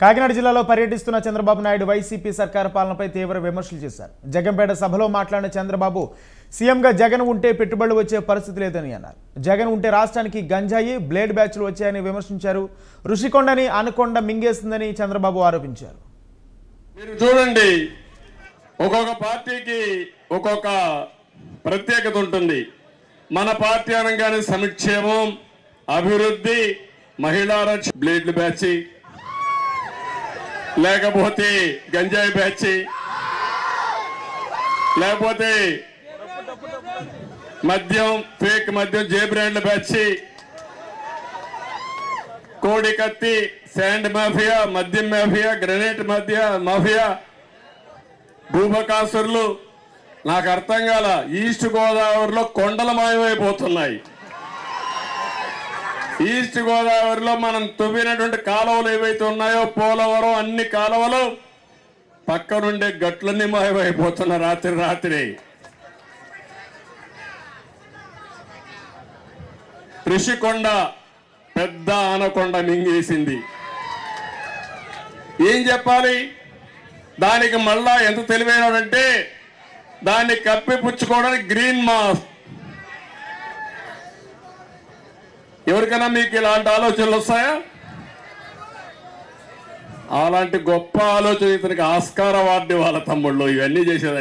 కాకినాడ జిల్లాలో పర్యటిస్తున్న చంద్రబాబు నాయుడు వైసీపీ సర్కారు పాలనపై తీవ్ర విమర్శలు చేశారు జగన్పేట సభలో మాట్లాడిన చంద్రబాబు సీఎంగా జగన్ ఉంటే పెట్టుబడులు వచ్చే పరిస్థితి లేదని అన్నారు జగన్ ఉంటే రాష్ట్రానికి గంజాయి బ్లేడ్ బ్యాచ్లు వచ్చాయని విమర్శించారు ఋషికొండని అనకొండ మింగేస్తుందని చంద్రబాబు ఆరోపించారు మీరు చూడండి ఒక్కొక్క పార్టీకి ఒక్కొక్క ప్రత్యేకత ఉంటుంది మన పార్టీ అనగానే సంక్షేమం అభివృద్ధి మహిళా రక్ష బ్లేడ్లు బ్యాచ్ లేకపోతే గంజాయి బ్యాచ్ లేకపోతే మద్యం ఫేక్ మద్యం జే బ్రాండ్ల బ్యాచ్ కోడి కత్తి శాండ్ మాఫియా మద్యం మాఫియా గ్రనేట్ మధ్య మాఫియా భూబకాసురులు నాకు అర్థం కాల ఈస్ట్ గోదావరిలో కొండలు మాయమైపోతున్నాయి ఈస్ట్ గోదావరిలో మనం తవ్వినటువంటి కాలువలు ఏవైతే ఉన్నాయో పోలవరం అన్ని కాలువలు పక్కనుండే గట్లన్నీ మాయమైపోతున్న రాత్రి రాత్రి ఋషికొండ పెద్ద ఆనకొండ మింగేసింది ఏం చెప్పాలి దానికి మళ్ళా ఎంత తెలివైనడంటే దాన్ని కప్పిపుచ్చుకోవడానికి గ్రీన్ మాస్క్ ఎవరికైనా మీకు ఇలాంటి ఆలోచనలు వస్తాయా అలాంటి గొప్ప ఆలోచన ఇతనికి ఆస్కార అవార్డు వాళ్ళ తమ్ముళ్ళు ఇవన్నీ చేసేదానికి